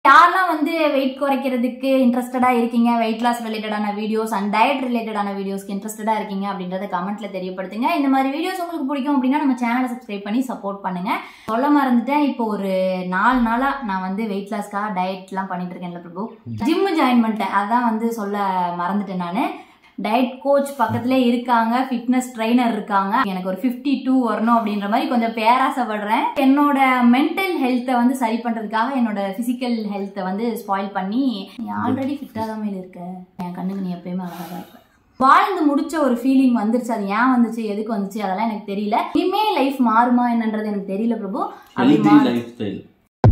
யாரெல்லாம் வந்து வெயிட் குறைக்கிறதுக்கு இன்ட்ரெஸ்டடாக இருக்கீங்க வெயிட் லாஸ் ரிலேட்டடான வீடியோஸ் அண்ட் டயட் ரிலேட்டடான வீடியோஸ்க்கு இன்ட்ரெஸ்டடாக இருக்கீங்க அப்படின்றத கமெண்ட்ல தெரியப்படுத்துங்க இந்த மாதிரி வீடியோஸ் உங்களுக்கு பிடிக்கும் அப்படின்னா நம்ம சேனலை சப்ஸ்கிரைப் பண்ணி சப்போர்ட் பண்ணுங்க சொல்ல மறந்துட்டேன் இப்போ ஒரு நாலு நாளா நான் வந்து வெயிட் லாஸ்க்காக டயட்லாம் பண்ணிட்டு இருக்கேன்ல பிரபு ஜிம்மு ஜாயின் பண்ணிட்டேன் அதான் வந்து சொல்ல மறந்துட்டேன் நான் டயட் கோச் பக்கத்துல இருக்காங்க ஃபிட்னஸ் ட்ரைனர் இருக்காங்க எனக்கு ஒரு 52 டூ வரணும் அப்படின்ற மாதிரி கொஞ்சம் பேராசைப்படுறேன் என்னோட மென்டல் ஹெல்த்தை வந்து சரி பண்றதுக்காக என்னோட பிசிக்கல் ஹெல்த்தை வந்து ஸ்பாயில் பண்ணி நீ ஆல்ரெடி ஃபிட்டாக தான் மேல இருக்க என் கண்ணுக்கு நீ எப்பயுமே அழகா தான் இருப்ப வாழ்ந்து முடிச்ச ஒரு ஃபீலிங் வந்துருச்சு அது ஏன் வந்துச்சு எதுக்கு வந்துச்சு அதெல்லாம் எனக்கு தெரியல இனிமே லைஃப் மாறுமா என்னன்றது எனக்கு தெரியல பிரபு அப்படி ஹெல்தி மாறு- லைஃப் ஸ்டைல்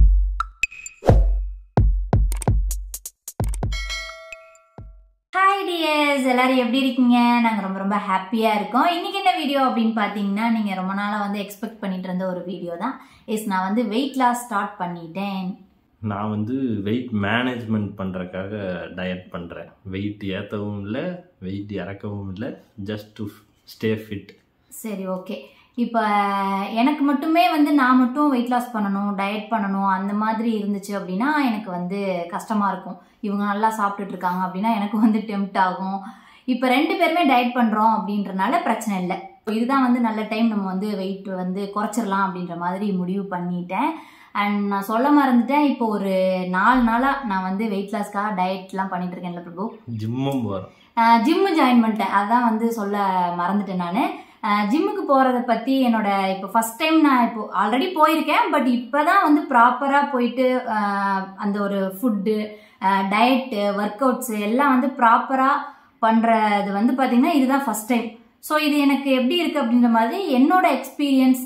ஹாய் டியர்ஸ் எல்லாரும் எப்படி இருக்கீங்க நாங்கள் ரொம்ப ரொம்ப ஹாப்பியாக இருக்கோம் இன்னைக்கு என்ன வீடியோ அப்படின்னு பார்த்தீங்கன்னா நீங்கள் ரொம்ப நாளாக வந்து எக்ஸ்பெக்ட் பண்ணிட்டு இருந்த ஒரு வீடியோ தான் எஸ் நான் வந்து வெயிட் லாஸ் ஸ்டார்ட் பண்ணிட்டேன் நான் வந்து வெயிட் மேனேஜ்மெண்ட் பண்ணுறக்காக டயட் பண்ணுறேன் வெயிட் ஏற்றவும் இல்லை வெயிட் இறக்கவும் இல்லை ஜஸ்ட் டு ஸ்டே ஃபிட் சரி ஓகே இப்போ எனக்கு மட்டுமே வந்து நான் மட்டும் வெயிட் லாஸ் பண்ணணும் டயட் பண்ணணும் அந்த மாதிரி இருந்துச்சு அப்படின்னா எனக்கு வந்து கஷ்டமாக இருக்கும் இவங்க நல்லா சாப்பிட்டுட்டு இருக்காங்க அப்படின்னா எனக்கு வந்து டெம்ட் ஆகும் இப்போ ரெண்டு பேருமே டயட் பண்ணுறோம் அப்படின்றனால பிரச்சனை இல்லை இதுதான் வந்து நல்ல டைம் நம்ம வந்து வெயிட் வந்து குறைச்சிடலாம் அப்படின்ற மாதிரி முடிவு பண்ணிட்டேன் அண்ட் நான் சொல்ல மறந்துட்டேன் இப்போ ஒரு நாலு நாளாக நான் வந்து வெயிட் லாஸ்க்காக டயட்லாம் பண்ணிட்டு இருக்கேன்ல பிரபு ஜிம்மும் போகிறோம் ஜிம்மு ஜாயின் பண்ணிட்டேன் அதான் வந்து சொல்ல மறந்துட்டேன் நான் ஜிம்முக்கு போகிறத பற்றி என்னோட இப்போ ஃபஸ்ட் டைம் நான் இப்போ ஆல்ரெடி போயிருக்கேன் பட் இப்போ தான் வந்து ப்ராப்பராக போயிட்டு ஆஹ், அந்த ஒரு ஃபுட்டு டயட்டு ஒர்க் அவுட்ஸு எல்லாம் வந்து ப்ராப்பராக பண்ணுறது வந்து பார்த்திங்கன்னா இதுதான் ஃபஸ்ட் டைம் ஸோ இது எனக்கு எப்படி இருக்குது அப்படின்ற மாதிரி என்னோட எக்ஸ்பீரியன்ஸ்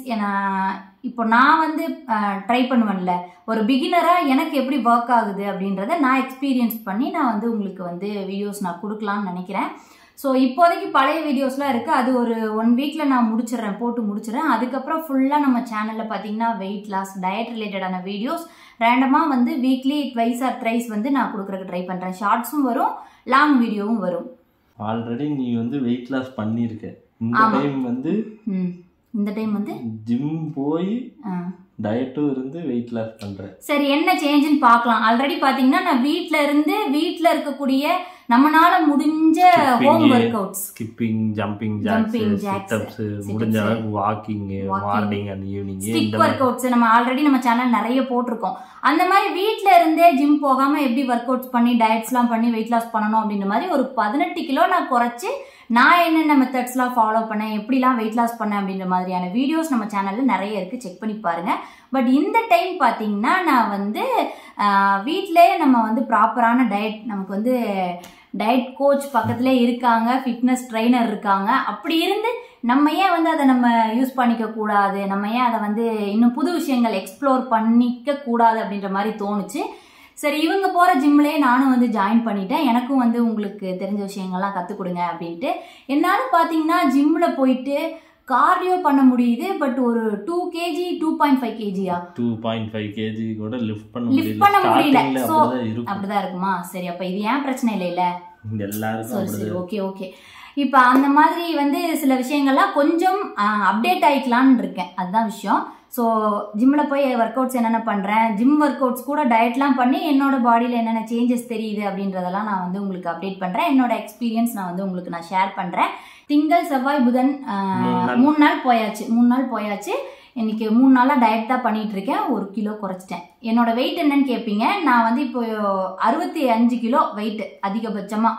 இப்போ நான் வந்து ட்ரை பண்ணுவேன்ல ஒரு பிகினராக எனக்கு எப்படி ஒர்க் ஆகுது அப்படின்றத நான் எக்ஸ்பீரியன்ஸ் பண்ணி நான் வந்து உங்களுக்கு வந்து வீடியோஸ் நான் கொடுக்கலாம்னு நினைக்கிறேன் ஸோ இப்போதைக்கு பழைய வீடியோஸ்லாம் இருக்குது அது ஒரு ஒன் வீக்கில் நான் முடிச்சிடுறேன் போட்டு முடிச்சிடுறேன் அதுக்கப்புறம் ஃபுல்லாக நம்ம சேனலில் பார்த்தீங்கன்னா வெயிட் லாஸ் டயட் ரிலேட்டடான வீடியோஸ் ரேண்டமாக வந்து வீக்லி ட்வைஸ் ஆர் த்ரைஸ் வந்து நான் கொடுக்குறக்கு ட்ரை பண்ணுறேன் ஷார்ட்ஸும் வரும் லாங் வீடியோவும் வரும் ஆல்ரெடி நீ வந்து வெயிட் லாஸ் பண்ணியிருக்க இந்த ஆமா. டைம் வந்து ம் இந்த டைம் வந்து ஜிம் போய் ஆ டயட்டும் இருந்து வெயிட் லாஸ் பண்ணுற சரி என்ன சேஞ்சுன்னு பார்க்கலாம் ஆல்ரெடி பார்த்தீங்கன்னா நான் வீட்டில் இருந்து வீட்டில் இருக்கக்கூடிய நம்மனால முடிஞ்ச Skipping. Home workouts skipping jumping Jumping jacks jacks, sit-ups sit-ups. முடிஞ்ச அளவுக்கு walking Walking. Morning and evening stick இந்த ஒர்க் அவுட்ஸ் நம்ம ஆல்ரெடி நம்ம சேனல் நிறைய போட்டிருக்கோம் அந்த மாதிரி வீட்ல இருந்தே ஜிம் போகாம எப்படி ஒர்க் அவுட்ஸ் பண்ணி டயட்ஸ்லாம் பண்ணி வெயிட் லாஸ் பண்ணணும் அப்படின்ற மாதிரி ஒரு பதினெட்டு கிலோ நான் குறைச்சு நான் என்னென்ன மெத்தட்ஸ்லாம் ஃபாலோ பண்ணேன் எப்படிலாம் வெயிட் லாஸ் பண்ணேன் அப்படின்ற மாதிரியான வீடியோஸ் நம்ம சேனல்ல நிறைய இருக்கு செக் பண்ணி பாருங்க பட் இந்த டைம் பார்த்தீங்கன்னா நான் வந்து வீட்டிலே நம்ம வந்து ப்ராப்பரான டயட் நமக்கு வந்து டயட் கோச் பக்கத்துல இருக்காங்க ஃபிட்னஸ் ட்ரைனர் இருக்காங்க அப்படி இருந்து நம்ம ஏன் வந்து அதை நம்ம யூஸ் பண்ணிக்க கூடாது நம்ம ஏன் அதை வந்து இன்னும் புது விஷயங்கள் எக்ஸ்ப்ளோர் பண்ணிக்க கூடாது அப்படின்ற மாதிரி தோணுச்சு சரி இவங்க போகிற ஜிம்லேயே நானும் வந்து ஜாயின் பண்ணிட்டேன் எனக்கும் வந்து உங்களுக்கு தெரிஞ்ச விஷயங்கள்லாம் கற்றுக் கொடுங்க அப்படின்ட்டு என்னால் பார்த்தீங்கன்னா ஜிம்மில் போயிட்டு கார்டியோ பண்ண முடியுது பட் ஒரு two KG two point five கேஜியா டூ பாயிண்ட் ஃபைவ் கேஜி கூட லிஃப்ட் பண்ண Lift முடியல பண்ண முடியல. ஸ்டார்டிங்ல So, அப்படிதான் இருக்கும் அப்படிதான் இருக்குமா சரி அப்போ இது ஏன் பிரச்சனை இல்லைல்ல இங்க எல்லாருக்கும் சரி சரி அப்படிதான் ஓகே ஓகே இப்போ அந்த மாதிரி வந்து சில விஷயங்கள்லாம் கொஞ்சம் அப்டேட் ஆகிக்கலான்னு இருக்கேன் அதுதான் விஷயம் ஸோ ஜிம்மில் போய் ஒர்க் அவுட்ஸ் என்னென்ன பண்ணுறேன் ஜிம் ஒர்க் அவுட்ஸ் கூட டயட்லாம் பண்ணி என்னோட பாடியில் என்னென்ன சேஞ்சஸ் தெரியுது அப்படின்றதெல்லாம் நான் வந்து உங்களுக்கு அப்டேட் பண்ணுறேன் என்னோட எக்ஸ்பீரியன்ஸ் நான் வந்து உங்களுக்கு நான் ஷேர் பண்ணுறேன் திங்கள் செவ்வாய் புதன் ஆஹ், மூணு நாள். மூணு நாள் போயாச்சு மூணு நாள் போயாச்சு இன்னைக்கு மூணு நாளாக டயட் தான் பண்ணிட்டு இருக்கேன் ஒரு கிலோ குறைச்சிட்டேன் என்னோட வெயிட் என்னன்னு கேட்பீங்க நான் வந்து இப்போ அறுபத்தி அஞ்சு கிலோ வெயிட் அதிகபட்சமாக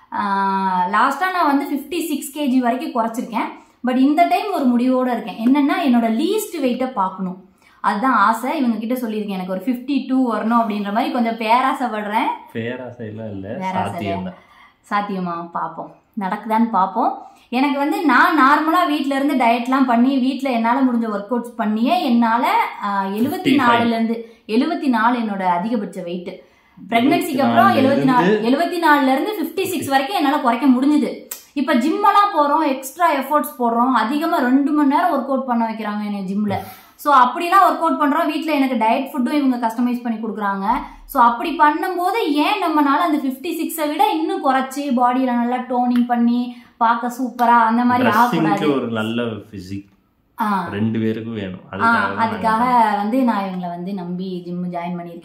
லாஸ்ட்டாக நான் வந்து ஃபிஃப்டி சிக்ஸ் கேஜி வரைக்கும் குறைச்சிருக்கேன் பட் இந்த டைம் ஒரு முடிவோடு இருக்கேன் என்னன்னா என்னோட லீஸ்ட் வெயிட்டை பார்க்கணும் அதுதான் ஆசை இவங்க கிட்ட சொல்லியிருக்கேன் எனக்கு ஒரு 52 டூ வரணும் அப்படின்ற மாதிரி கொஞ்சம் பேராசைப்படுறேன் பேராசையெல்லாம் இல்ல பேராசை சாத்தியம் தான் சாத்தியமா பார்ப்போம் நடக்குதான்னு பார்ப்போம் எனக்கு வந்து நான் நார்மலாக வீட்டில இருந்து டயட்லாம் பண்ணி வீட்டில் என்னால் முடிஞ்ச ஒர்க் அவுட்ஸ் பண்ணியே என்னால் எழுபத்தி 55. நாலுலேருந்து எழுபத்தி நாலு என்னோட அதிகபட்ச வெயிட் பிரெக்னன்சிக்கு அப்புறம் 74 எழுபத்தி நாலு இருந்து- எழுபத்தி நாலுல இருந்து ஃபிஃப்டி சிக்ஸ் வரைக்கும் என்னால் குறைக்க முடிஞ்சுது இப்போ ஜிம்மெல்லாம் போகிறோம் எக்ஸ்ட்ரா எஃபோர்ட்ஸ் போடுறோம் அதிகமாக ரெண்டு மணி நேரம் ஒர்க் அவுட் பண்ண வைக்கிறாங்க என்னை ஜிம்மில் ஸோ அப்படிலாம் ஒர்க் அவுட் பண்ணுறோம் வீட்டில் எனக்கு டயட் ஃபுட்டும் இவங்க கஸ்டமைஸ் பண்ணி கொடுக்குறாங்க ஸோ அப்படி பண்ணும்போது ஏன் நம்மனால அந்த ஃபிஃப்டி சிக்ஸை விட இன்னும் குறைச்சி பாடியில் நல்லா டோனிங் பண்ணி பார்க்க சூப்பராக அந்த மாதிரி ட்ரெஸ்ஸிங்க்கு ஆகக்கூடாது ஒரு நல்ல பிசிக் ஆ ரெண்டு பேருக்கும் வேணும் ஆ, அதுக்காக தான் அதுக்காக நான் வந்து நான் இவங்களை வந்து நம்பி ஜிம் ஜாயின் பண்ணியிருக்கேன்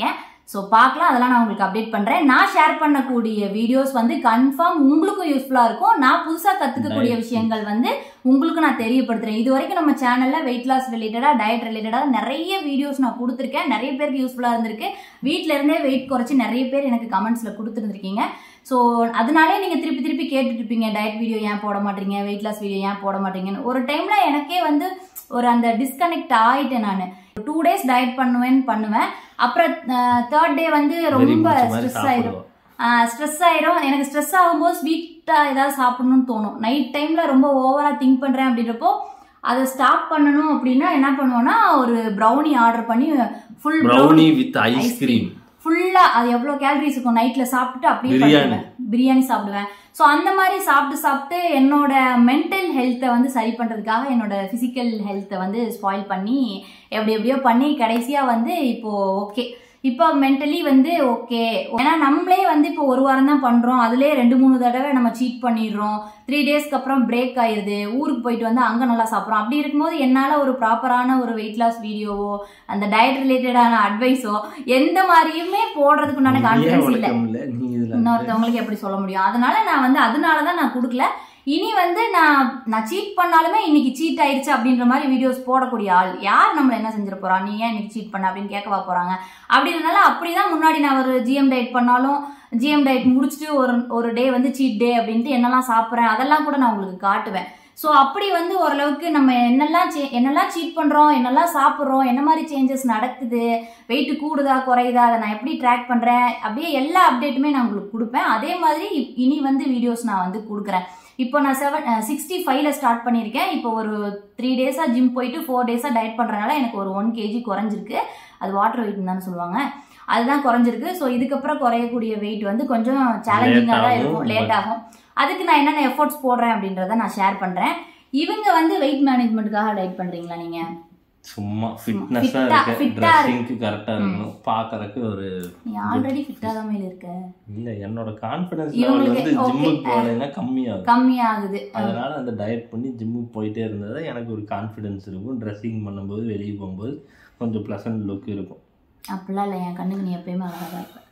ஸோ பார்க்கலாம் அதெல்லாம் நான் உங்களுக்கு அப்டேட் பண்றேன் நான் ஷேர் பண்ணக்கூடிய வீடியோஸ் வந்து கன்ஃபார்ம் உங்களுக்கும் யூஸ்ஃபுல்லா இருக்கும் நான் புதுசா கத்துக்கக்கூடிய Diet. விஷயங்கள் வந்து உங்களுக்கு நான் தெரியப்படுத்துறேன் இது வரைக்கும் நம்ம சேனல்ல வெயிட் லாஸ் ரிலேட்டடா டயட் ரிலேட்டடா நிறைய வீடியோஸ் நான் கொடுத்துருக்கேன் நிறைய பேருக்கு யூஸ்ஃபுல்லா இருந்திருக்கு வீட்ல இருந்தே வெயிட் குறைச்சி நிறைய பேர் எனக்கு கமெண்ட்ஸ்ல கொடுத்துருந்துருக்கீங்க ஸோ அதனாலே நீங்கள் திருப்பி திருப்பி கேட்டுட்டு இருப்பீங்க டயட் வீடியோ ஏன் போட மாட்டீங்க வெயிட் லாஸ் வீடியோ ஏன் போட மாட்டீங்கன்னு ஒரு டைம்ல எனக்கே வந்து ஒரு அந்த டிஸ்கனெக்ட் ஆயிட்டேன் நான் டூ டேஸ் டயட் பண்ணுவேன்னு பண்ணுவேன் அப்புறம் தேர்ட் டே வந்து வெறி ரொம்ப பிடிச்ச மாதிரி ஸ்ட்ரெஸ் ஆயிரும் சாப்பிடுவோம் ஸ்ட்ரெஸ் ஆயிரும் எனக்கு ஸ்ட்ரெஸ் ஆகும்போது ஸ்வீட்டாக ஏதாவது சாப்பிடணும்னு தோணும் நைட் டைம்ல ரொம்ப ஓவரா திங்க் பண்றேன் அப்படின்றப்போ அதை ஸ்டாப் பண்ணணும் அப்படின்னா என்ன பண்ணுவோம்னா ஒரு ப்ரௌனி ஆர்டர் பண்ணி ஃபுல் ப்ரௌனி வித் ஐஸ்கிரீம் ஃபுல்லா அது எவ்வளவு கேலரிஸ் இருக்கும் நைட்ல சாப்பிட்டுட்டு அப்படியே பிரியாணி. படுத்துருவேன். பிரியாணி சாப்பிடுவேன் ஸோ அந்த மாதிரி சாப்பிட்டு சாப்பிட்டு என்னோட மென்டல் ஹெல்த்தை வந்து சரி பண்றதுக்காக என்னோட பிசிக்கல் ஹெல்த்தை வந்து ஸ்பாயில் பண்ணி எப்படி எப்படியோ பண்ணி கடைசியா வந்து இப்போ ஓகே இப்போ மென்டலி வந்து ஓகே ஏன்னா நம்மளே வந்து இப்போ ஒரு வாரம் தான் பண்றோம் அதுலயே ரெண்டு மூணு தடவை நம்ம சீட் பண்ணிடுறோம் த்ரீ டேஸ்க்கு அப்புறம் பிரேக் ஆயிருது ஊருக்கு போயிட்டு வந்து அங்க நல்லா சாப்பிட்றோம் அப்படி இருக்கும்போது என்னால ஒரு ப்ராப்பரான ஒரு வெயிட் லாஸ் வீடியோவோ அந்த டயட் ரிலேட்டடான அட்வைஸோ எந்த மாதிரியுமே போடுறதுக்கு உண்டான கான்ஃபிடன்ஸ் இல்லை இல்ல நீ இதுல இன்னொருத்தவங்களுக்கு எப்படி சொல்ல முடியும் அதனால நான் வந்து அதனால தான் நான் கொடுக்கல இனி வந்து நான் நான் சீட் பண்ணாலுமே இன்னைக்கு சீட் ஆயிடுச்சு அப்படின்ற மாதிரி வீடியோஸ் போடக்கூடிய ஆள் யார் நம்மள என்ன செஞ்சிட போறா நீ ஏன் இன்னைக்கு சீட் பண்ண அப்படின்னு கேட்கவா போறாங்க அப்படின்றனால அப்படிதான் முன்னாடி நான் ஒரு ஜிஎம் டயட் பண்ணாலும் ஜிஎம் டயட் முடிச்சுட்டு ஒரு ஒரு டே வந்து சீட் டே அப்படின்ட்டு என்னெல்லாம் சாப்பிட்றேன் அதெல்லாம் கூட நான் உங்களுக்கு காட்டுவேன் ஸோ அப்படி வந்து ஓரளவுக்கு நம்ம என்னெல்லாம் சே- என்னெல்லாம் சீட் பண்ணுறோம் என்னெல்லாம் சாப்பிட்றோம் என்ன மாதிரி சேஞ்சஸ் நடக்குது வெயிட் கூடுதா குறையுதா அதை நான் எப்படி ட்ராக் பண்ணுறேன் அப்படியே எல்லா அப்டேட்டுமே நான் உங்களுக்கு கொடுப்பேன் அதே மாதிரி இப்- இனி வந்து வீடியோஸ் நான் வந்து கொடுக்குறேன் இப்போ நான் செவன் சிக்ஸ்டி ஃபைவ்ல ஸ்டார்ட் பண்ணியிருக்கேன் இப்போ ஒரு த்ரீ டேஸாக ஜிம் போயிட்டு ஃபோர் டேஸாக டயட் பண்ணுறதுனால எனக்கு ஒரு ஒன் கேஜி குறைஞ்சிருக்கு அது வாட்டர் வெயிட்னு தானே சொல்லுவாங்க அதுதான் குறைஞ்சிருக்கு ஸோ இதுக்கப்புறம் குறையக்கூடிய வெயிட் வந்து கொஞ்சம் சேலஞ்சிங்காக தான் ஆகும், இருக்கும் லேட் but- ஆகும் அதுக்கு நான் என்னென்ன எஃபோர்ட்ஸ் போடுறேன் அப்படின்றத நான் ஷேர் பண்ணுறேன் இவங்க வந்து வெயிட் மேனேஜ்மெண்ட்டுக்காக டயட் பண்ணுறீங்களா நீங்கள் சும்மா ஃபிட்னஸா Fit-ஆ- இருக்க fit-ஆ இருக்கு. ட்ரெஸ்ஸிங்க்கு கரெக்டா இருக்கணும் பாக்குறதுக்கு ஒரு நீ ஆல்ரெடி ஃபிட்டாக தான் மேல இருக்க இல்ல என்னோட கான்ஃபிடன்ஸ் லெவல் இவங்களுக்கு- வந்து okay. ஜிம்முக்கு போனேன்னா கம்மியாகும் கம்மியாகுது அதனால அந்த டயட் பண்ணி ஜிம்முக்கு போயிட்டே இருந்ததா எனக்கு ஒரு கான்ஃபிடன்ஸ் இருக்கும் ட்ரெஸ்ஸிங் பண்ணும்போது வெளியே போகும்போது கொஞ்சம் ப்ளசன்ட் லுக் இருக்கும் அப்படிலாம் இல்லை என் கண்ணுக்கு நீ எப்பயுமே அழகாக தான் இருப்ப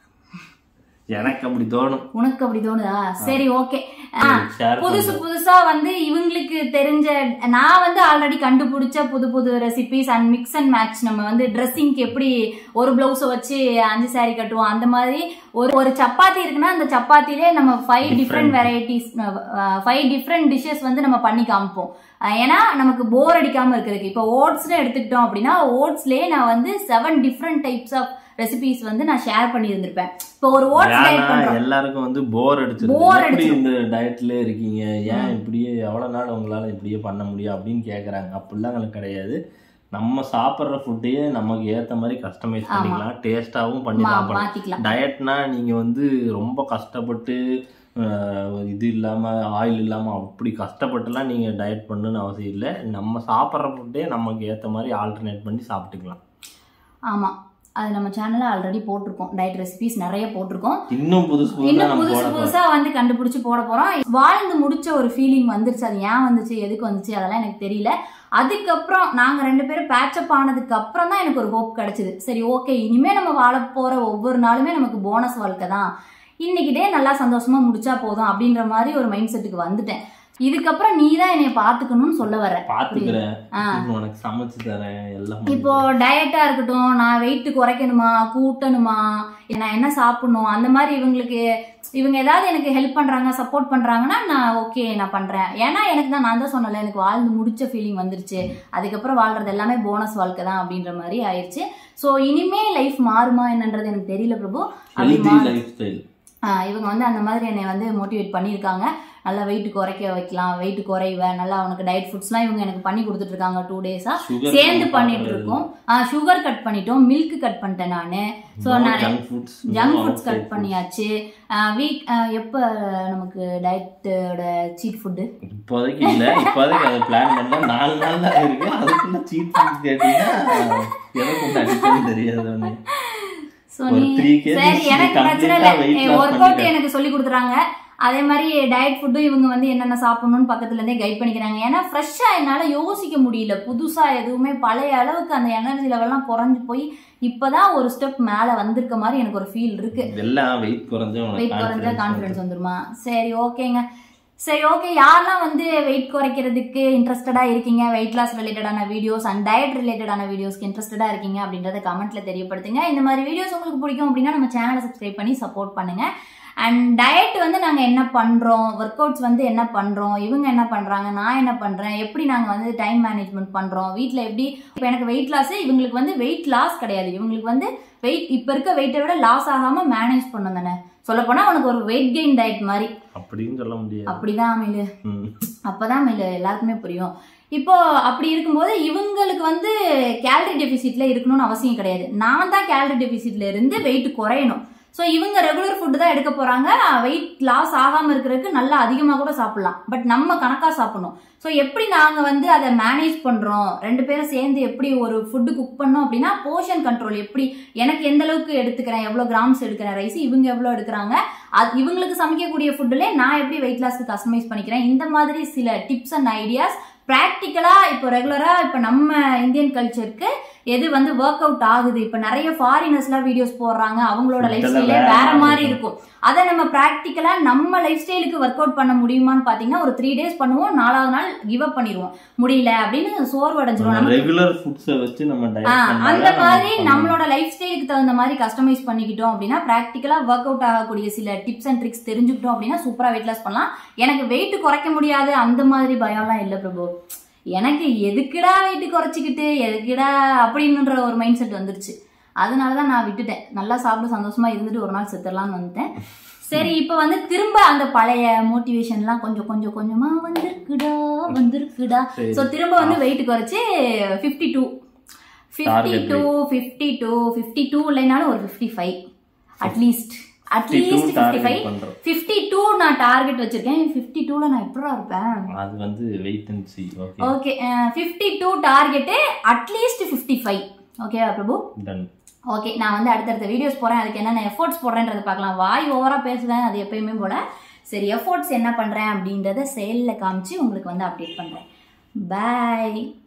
எனக்கு அப்படி தோணும் உனக்கு அப்படி தோணுதா சரி ஓகே ஷேர் புதுசு புதுசா வந்து இவங்களுக்கு தெரிஞ்ச நான் வந்து ஆல்ரெடி கண்டுபிடிச்ச புது புது recipes and mix and match நம்ம வந்து ட்ரெஸ்ஸிங்க்கு எப்படி ஒரு பிளவுஸை வச்சு அஞ்சு saree கட்டுவோம் அந்த மாதிரி ஒரு ஒரு சப்பாத்தி இருக்குன்னா அந்த சப்பாத்திலே நம்ம five different varieties five different dishes வந்து நம்ம பண்ணி காமிப்போம் அஹ் ஏன்னா நமக்கு போர் அடிக்காம இருக்கிறதுக்கு இப்போ ஓட்ஸ்னு எடுத்துக்கிட்டோம் அப்படின்னா ஓட்ஸ்லயே நான் வந்து seven different types of recipes வந்து நான் ஷேர் பண்ணி இருந்திருப்பேன் இப்போ ஒரு ஓட்ஸ் டயட் ஏன்னா பண்றோம் எல்லாருக்கும் வந்து போர் அடிச்சிருக்கு Bore எப்படி அடிச்சிரும். இந்த டயட்ல இருக்கீங்க ஏன் இப்படியே எவ்வளவு நாள் உங்களால இப்படியே பண்ண முடியும் அப்படின்னு கேக்குறாங்க அப்படிலாம் எங்களுக்கு கிடையாது நம்ம சாப்பிட்ற ஃபுட்டையே நமக்கு ஏத்த மாதிரி கஸ்டமைஸ் பண்ணிக்கலாம் டேஸ்டாவும் பண்ணி மா- சாப்பிடலாம் மாத்திக்கலாம் டயட்னா நீங்க வந்து ரொம்ப கஷ்டப்பட்டு அஹ், இது இல்லாம ஆயில் இல்லாம அப்படி கஷ்டப்பட்டுலாம் நீங்க டயட் பண்ணணும்னு அவசியம் இல்லை நம்ம சாப்பிட்ற ஃபுட்டே நமக்கு ஏத்த மாதிரி ஆல்டர்னேட் பண்ணி சாப்பிட்டுக்கலாம் ஆமா அது நம்ம சேனல்ல ஆல்ரெடி போட்டிருக்கோம் டயட் ரெசிபிஸ் நிறைய போட்டிருக்கோம் இன்னும் புதுசு புதுசா இன்னும் நம்ம புதுசு போட போறோம். புதுசா வந்து கண்டுபிடிச்சு போட போறோம் வாழ்ந்து முடிச்ச ஒரு ஃபீலிங் வந்துருச்சு அது ஏன் வந்துச்சு எதுக்கு வந்துச்சு அதெல்லாம் எனக்கு தெரியல அதுக்கப்புறம் நாங்க ரெண்டு பேரும் பேச்சப் ஆனதுக்கு அப்புறம் தான் எனக்கு ஒரு ஹோப் கிடைச்சது சரி ஓகே இனிமே நம்ம வாழ போற ஒவ்வொரு நாளுமே நமக்கு போனஸ் வாழ்க்கை தான் இன்னைக்கு டே நல்லா சந்தோஷமா முடிச்சா போதும் அப்படின்ற மாதிரி ஒரு மைண்ட் செட்டுக்கு வந்துட்டேன் இதுக்கப்புறம் நீ தான் என்னைய பாத்துக்கணும்னு சொல்ல வர பாத்துக்கிறேன் ஆ. உனக்கு சமைச்சு தரேன் எல்லாம் இப்போ டயட்டா இருக்கட்டும் நான் வெயிட் குறைக்கணுமா கூட்டணுமா நான் என்ன சாப்பிடணும் அந்த மாதிரி இவங்களுக்கு இவங்க ஏதாவது எனக்கு ஹெல்ப் பண்றாங்க சப்போர்ட் பண்றாங்கன்னா நான் ஓகே நான் பண்றேன் ஏன்னா எனக்கு தான் நான் தான் சொன்னல எனக்கு வாழ்ந்து முடிச்ச ஃபீலிங் வந்துருச்சு அதுக்கப்புறம் வாழ்றது எல்லாமே போனஸ் வாழ்க்கை தான் அப்படின்ற மாதிரி ஆயிடுச்சு ஸோ இனிமே லைஃப் மாறுமா என்னன்றது எனக்கு தெரியல பிரபு அப்படி ஹெல்தி மாறு- லைஃப் ஸ்டைல் ஆஹ் இவங்க வந்து அந்த மாதிரி என்னை வந்து மோட்டிவேட் பண்ணியிருக்காங்க நல்லா வெயிட் குறைக்க வைக்கலாம் வெயிட் குறைவ நல்லா உனக்கு டயட் ஃபுட்ஸ்லாம் இவங்க எனக்கு பண்ணி கொடுத்துட்டு இருக்காங்க டூ டேஸா சேர்ந்து பண்ணிட்டு இருக்கோம் சுகர் கட் பண்ணிட்டோம் மில்க் கட் பண்ணிட்டேன் நானு ஸோ நான் junk foods junk foods cut பண்ணியாச்சு வீக் எப்போ நமக்கு டயட்டோட சீட் ஃபுட்டு இப்போதைக்கு இல்ல இப்போதைக்கு அதை பிளான் பண்ணா நாலு நாள் தான் இருக்கு அதுக்குள்ள சீட் ஃபுட் கேட்டீங்கன்னா எனக்கு ஒன்று அடிக்கடி தெரியாது ஒண்ணு. ஸோ ஒரு நீ three kgs சரி எனக்கு complete பிரச்சனை ஆ weight இல்லை loss ஒர்க் அவுட் பண்ணிட்டேன். எனக்கு சொல்லி கொடுத்துறாங்க அதே மாதிரி டயட் ஃபுட்டும் இவங்க வந்து என்னென்ன சாப்பிடணும்னு பக்கத்துல இருந்தே கைட் பண்ணிக்கிறாங்க ஏன்னா ஃப்ரெஷ்ஷா என்னால யோசிக்க முடியல புதுசா எதுவுமே பழைய அளவுக்கு அந்த எனர்ஜி லெவல்லாம் குறைஞ்சு போய் இப்பதான் ஒரு ஸ்டெப் மேல வந்திருக்க மாதிரி எனக்கு ஒரு ஃபீல் இருக்கு இதெல்லாம் வெயிட் குறைஞ்சு வெயிட் குறைஞ்சா உனக்கு கான்ஃபிடன்ஸ் வந்துருமா சரி ஓகேங்க சரி ஓகே யாரெல்லாம் வந்து வெயிட் குறைக்கிறதுக்கு இன்ட்ரெஸ்டடா இருக்கீங்க வெயிட் லாஸ் ரிலேட்டடான வீடியோஸ் அண்ட் டயட் ரிலேட்டடான வீடியோஸ்க்கு இன்ட்ரெஸ்டடா இருக்கீங்க அப்படின்றத கமெண்ட்ல தெரியப்படுத்துங்க இந்த மாதிரி வீடியோஸ் உங்களுக்கு பிடிக்கும் அப்படின்னா நம்ம சேனலை சப்ஸ்கிரைப் பண்ணி சப்போர்ட் பண்ணுங்க அண்ட் டயட் வந்து நாங்க என்ன பண்றோம் ஒர்க் அவுட்ஸ் வந்து என்ன பண்றோம் இவங்க என்ன பண்றாங்க நான் என்ன பண்றேன் எப்படி நாங்க வந்து டைம் மேனேஜ்மெண்ட் பண்றோம் வீட்ல எப்படி இப்போ எனக்கு வெயிட் லாஸ் இவங்களுக்கு வந்து வெயிட் லாஸ் கிடையாது இவங்களுக்கு வந்து வெயிட் இப்ப இருக்க வெயிட்டை விட லாஸ் ஆகாம மேனேஜ் பண்ணும் தானே சொல்ல போனா உனக்கு ஒரு வெயிட் கெயின் டயட் மாதிரி அப்படின்னு சொல்ல முடியாது அப்படிதான் அமிலு ம். அப்பதான் அமிலு எல்லாருக்குமே புரியும் இப்போ அப்படி இருக்கும்போது இவங்களுக்கு வந்து கேலரி டெபிசிட்ல இருக்கணும்னு அவசியம் கிடையாது நான் தான் கேலரி டெபிசிட்ல இருந்து வெயிட் குறையணும் ஸோ இவங்க ரெகுலர் ஃபுட்டு தான் எடுக்க போறாங்க வெயிட் லாஸ் ஆகாம இருக்கிறதுக்கு நல்லா அதிகமாக கூட சாப்பிடலாம் பட் நம்ம கணக்கா சாப்பிடணும் ஸோ எப்படி நாங்க வந்து அதை மேனேஜ் பண்றோம் ரெண்டு பேரும் சேர்ந்து எப்படி ஒரு ஃபுட்டு குக் பண்ணோம் அப்படின்னா போர்ஷன் கண்ட்ரோல் எப்படி எனக்கு எந்த அளவுக்கு எடுத்துக்கிறேன் எவ்வளோ கிராம்ஸ் எடுக்கிறேன் ரைஸ் இவங்க எவ்வளோ எடுக்கிறாங்க அது இவங்களுக்கு சமைக்கக்கூடிய ஃபுட்டுல நான் எப்படி வெயிட் லாஸ்க்கு கஸ்டமைஸ் பண்ணிக்கிறேன் இந்த மாதிரி சில டிப்ஸ் அண்ட் ஐடியாஸ் ப்ராக்டிக்கலா இப்போ ரெகுலரா இப்போ நம்ம இந்தியன் கல்ச்சருக்கு எது வந்து ஒர்க் அவுட் ஆகுது இப்போ நிறைய ஃபாரினர்ஸ்லாம் வீடியோஸ் போடுறாங்க அவங்களோட லைஃப் Food எல்லாம் ஸ்டைலே வேற வேற மாதிரி மாதிரி இருக்கும் அதை நம்ம ப்ராக்டிக்கலா நம்ம லைஃப் ஸ்டைலுக்கு ஒர்க் அவுட் பண்ண முடியுமான்னு பாத்தீங்கன்னா ஒரு த்ரீ டேஸ் பண்ணுவோம் நாலாவது நாள் கிவ் அப் பண்ணிடுவோம் முடியல அப்படின்னு சோர்வு அடைஞ்சிரும் நம்ம ரெகுலர் ஃபுட்ஸை வச்சு நம்ம ஆ, டயட் அந்த மாதிரி நம்மளோட லைஃப் ஸ்டைலுக்கு தகுந்த மாதிரி கஸ்டமைஸ் பண்ணிக்கிட்டோம் அப்படின்னா ப்ராக்டிக்கலா ஒர்க் அவுட் ஆகக்கூடிய சில டிப்ஸ் அண்ட் ட்ரிக்ஸ் தெரிஞ்சுக்கிட்டோம் அப்படின்னா சூப்பரா வெயிட் லாஸ் பண்ணலாம் எனக்கு வெயிட் குறைக்க முடியாது அந்த மாதிரி பயம்லாம் இல்லை பிரபு எனக்கு எதுக்குடா வெயிட் குறைச்சிக்கிட்டு எதுக்குடா அப்படின்ற ஒரு மைண்ட் செட் வந்துருச்சு அதனால தான் நான் விட்டுட்டேன் நல்லா சாப்பிட்டு சந்தோஷமா இருந்துட்டு ஒரு நாள் செத்துடலாம்னு வந்துட்டேன் சரி இப்போ வந்து திரும்ப அந்த பழைய மோட்டிவேஷன்லாம் கொஞ்சம் கொஞ்சம் கொஞ்சமா வந்திருக்குடா வந்திருக்குடா சரி. ஸோ திரும்ப வந்து வெயிட் குறைச்சு fifty two fifty Target two fifty two fifty two இல்லைனாலும் ஒரு fifty five at least at least fifty five பண்றோம் ஃபிஃப்டி டூ நான் டார்கெட் வச்சிருக்கேன் ஃபிஃப்டி டூல நான் எப்படா இருப்பேன் அது வந்து wait and C okay okay fifty two target at least fifty five ஓகேவா பிரபு டன் ஓகே நான் வந்து அடுத்தடுத்த வீடியோஸ் போறேன் அதுக்கு என்னென்ன எஃபோர்ட்ஸ் போடுறேன்றதை பார்க்கலாம் வாய் ஓவரா பேசுவேன் அது எப்பயுமே போல சரி எஃபோர்ட்ஸ் என்ன பண்றேன் அப்படின்றத செயல்ல காமிச்சு உங்களுக்கு வந்து அப்டேட் பண்றேன் பாய்